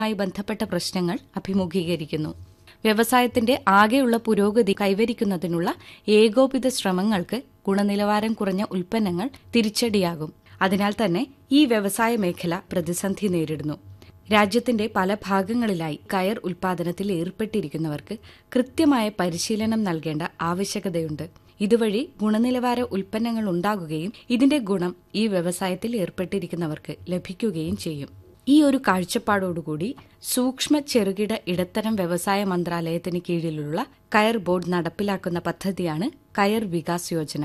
മായി ബന്ധപ്പെട്ട പ്രശ്നങ്ങൾ അഭിമുഖീകരിക്കുന്നു വ്യവസായത്തിന്റെ ആകെയുള്ള പുരോഗതി കൈവരിക്കുന്നതിനുള്ള ഏകോപിത ശ്രമങ്ങൾക്ക് ഗുണനിലവാരം കുറഞ്ഞ ഉൽപ്പന്നങ്ങൾ തിരിച്ചടിയാകും അതിനാൽ തന്നെ ഈ വ്യവസായ മേഖല പ്രതിസന്ധി നേരിടുന്നു രാജ്യത്തിന്റെ പല ഭാഗങ്ങളിലായി കയർ ഉൽപാദനത്തിൽ ഏർപ്പെട്ടിരിക്കുന്നവർക്ക് കൃത്യമായ പരിശീലനം നൽകേണ്ട ആവശ്യകതയുണ്ട് ഇതുവഴി ഗുണനിലവാര ഉൽപ്പന്നങ്ങൾ ഉണ്ടാകുകയും ഇതിന്റെ ഗുണം ഈ വ്യവസായത്തിൽ ഏർപ്പെട്ടിരിക്കുന്നവർക്ക് ലഭിക്കുകയും ചെയ്യും ഈ ഒരു കാഴ്ചപ്പാടോടുകൂടി സൂക്ഷ്മ ചെറുകിട ഇടത്തരം വ്യവസായ മന്ത്രാലയത്തിന് കീഴിലുള്ള കയർ ബോർഡ് നടപ്പിലാക്കുന്ന പദ്ധതിയാണ് കയർ വികാസ് യോജന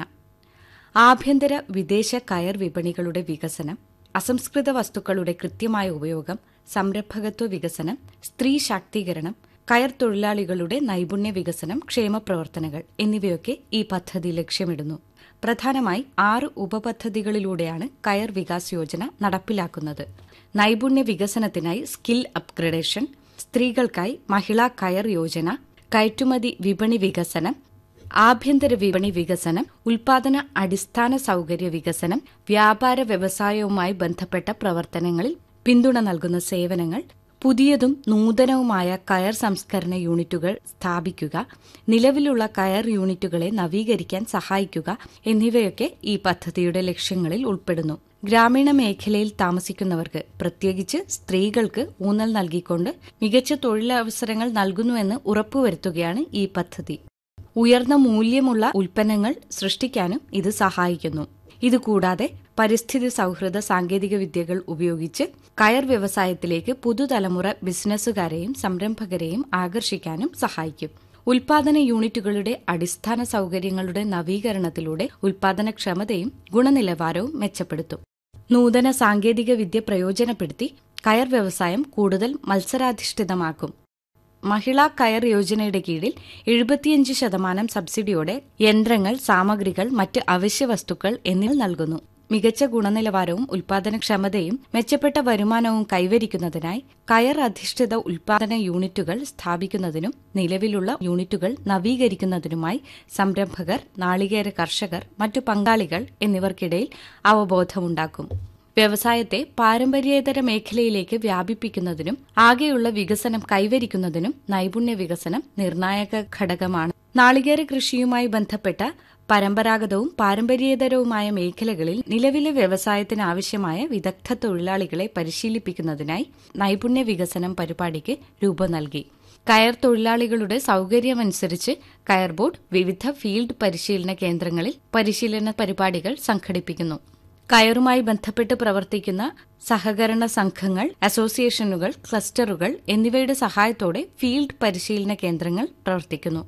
ആഭ്യന്തര വിദേശ കയർ വിപണികളുടെ വികസനം അസംസ്കൃത വസ്തുക്കളുടെ കൃത്യമായ ഉപയോഗം സംരംഭകത്വ വികസനം സ്ത്രീ ശാക്തീകരണം കയർ തൊഴിലാളികളുടെ നൈപുണ്യ വികസനം ക്ഷേമ പ്രവർത്തനങ്ങൾ എന്നിവയൊക്കെ ഈ പദ്ധതി ലക്ഷ്യമിടുന്നു പ്രധാനമായി ആറ് ഉപപദ്ധതികളിലൂടെയാണ് കയർ വികാസ് യോജന നടപ്പിലാക്കുന്നത് നൈപുണ്യ വികസനത്തിനായി സ്കിൽ അപ്ഗ്രഡേഷൻ സ്ത്രീകൾക്കായി മഹിളാ കയർ യോജന കയറ്റുമതി വിപണി വികസനം ആഭ്യന്തര വിപണി വികസനം ഉൽപാദന അടിസ്ഥാന സൌകര്യ വികസനം വ്യാപാര വ്യവസായവുമായി ബന്ധപ്പെട്ട പ്രവർത്തനങ്ങളിൽ പിന്തുണ നൽകുന്ന സേവനങ്ങൾ പുതിയതും നൂതനവുമായ കയർ സംസ്കരണ യൂണിറ്റുകൾ സ്ഥാപിക്കുക നിലവിലുള്ള കയർ യൂണിറ്റുകളെ നവീകരിക്കാൻ സഹായിക്കുക എന്നിവയൊക്കെ ഈ പദ്ധതിയുടെ ലക്ഷ്യങ്ങളിൽ ഉൾപ്പെടുന്നു ഗ്രാമീണ മേഖലയിൽ താമസിക്കുന്നവർക്ക് പ്രത്യേകിച്ച് സ്ത്രീകൾക്ക് ഊന്നൽ നൽകിക്കൊണ്ട് മികച്ച തൊഴിലവസരങ്ങൾ നൽകുന്നുവെന്ന് ഉറപ്പുവരുത്തുകയാണ് ഈ പദ്ധതി ഉയർന്ന മൂല്യമുള്ള ഉൽപ്പന്നങ്ങൾ സൃഷ്ടിക്കാനും ഇത് സഹായിക്കുന്നു ഇതുകൂടാതെ പരിസ്ഥിതി സൌഹൃദ സാങ്കേതിക വിദ്യകൾ ഉപയോഗിച്ച് കയർ വ്യവസായത്തിലേക്ക് പുതുതലമുറ ബിസിനസ്സുകാരെയും സംരംഭകരെയും ആകർഷിക്കാനും സഹായിക്കും ഉൽപാദന യൂണിറ്റുകളുടെ അടിസ്ഥാന സൌകര്യങ്ങളുടെ നവീകരണത്തിലൂടെ ഉൽപാദനക്ഷമതയും ഗുണനിലവാരവും മെച്ചപ്പെടുത്തും നൂതന സാങ്കേതിക വിദ്യ പ്രയോജനപ്പെടുത്തി കയർ വ്യവസായം കൂടുതൽ മത്സരാധിഷ്ഠിതമാക്കും മഹിളാ കയർ യോജനയുടെ കീഴിൽ എഴുപത്തിയഞ്ച് ശതമാനം സബ്സിഡിയോടെ യന്ത്രങ്ങൾ സാമഗ്രികൾ മറ്റ് അവശ്യ വസ്തുക്കൾ എന്നിവ നൽകുന്നു മികച്ച ഗുണനിലവാരവും ഉൽപാദനക്ഷമതയും മെച്ചപ്പെട്ട വരുമാനവും കൈവരിക്കുന്നതിനായി കയർ അധിഷ്ഠിത ഉൽപാദന യൂണിറ്റുകൾ സ്ഥാപിക്കുന്നതിനും നിലവിലുള്ള യൂണിറ്റുകൾ നവീകരിക്കുന്നതിനുമായി സംരംഭകർ നാളികേര കർഷകർ മറ്റു പങ്കാളികൾ എന്നിവർക്കിടയിൽ അവബോധമുണ്ടാക്കും വ്യവസായത്തെ പാരമ്പര്യേതര മേഖലയിലേക്ക് വ്യാപിപ്പിക്കുന്നതിനും ആകെയുള്ള വികസനം കൈവരിക്കുന്നതിനും നൈപുണ്യ വികസനം നിർണായക ഘടകമാണ് നാളികേര കൃഷിയുമായി ബന്ധപ്പെട്ട പരമ്പരാഗതവും പാരമ്പര്യേതരവുമായ മേഖലകളിൽ നിലവിലെ വ്യവസായത്തിന് ആവശ്യമായ വിദഗ്ധ തൊഴിലാളികളെ പരിശീലിപ്പിക്കുന്നതിനായി നൈപുണ്യ വികസനം പരിപാടിക്ക് രൂപം നൽകി കയർ തൊഴിലാളികളുടെ സൌകര്യമനുസരിച്ച് കയർ ബോർഡ് വിവിധ ഫീൽഡ് പരിശീലന കേന്ദ്രങ്ങളിൽ പരിശീലന പരിപാടികൾ സംഘടിപ്പിക്കുന്നു കയറുമായി ബന്ധപ്പെട്ട് പ്രവർത്തിക്കുന്ന സഹകരണ സംഘങ്ങൾ അസോസിയേഷനുകൾ ക്ലസ്റ്ററുകൾ എന്നിവയുടെ സഹായത്തോടെ ഫീൽഡ് പരിശീലന കേന്ദ്രങ്ങൾ പ്രവർത്തിക്കുന്നു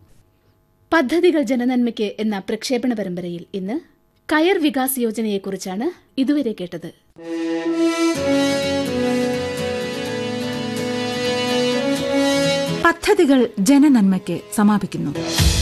പദ്ധതികൾ ജനനന്മയ്ക്ക് എന്ന പ്രക്ഷേപണ പരമ്പരയിൽ ഇന്ന് കയർ വികാസ് യോജനയെക്കുറിച്ചാണ് ഇതുവരെ കേട്ടത് പദ്ധതികൾ ജനനന്മയ്ക്ക് സമാപിക്കുന്നു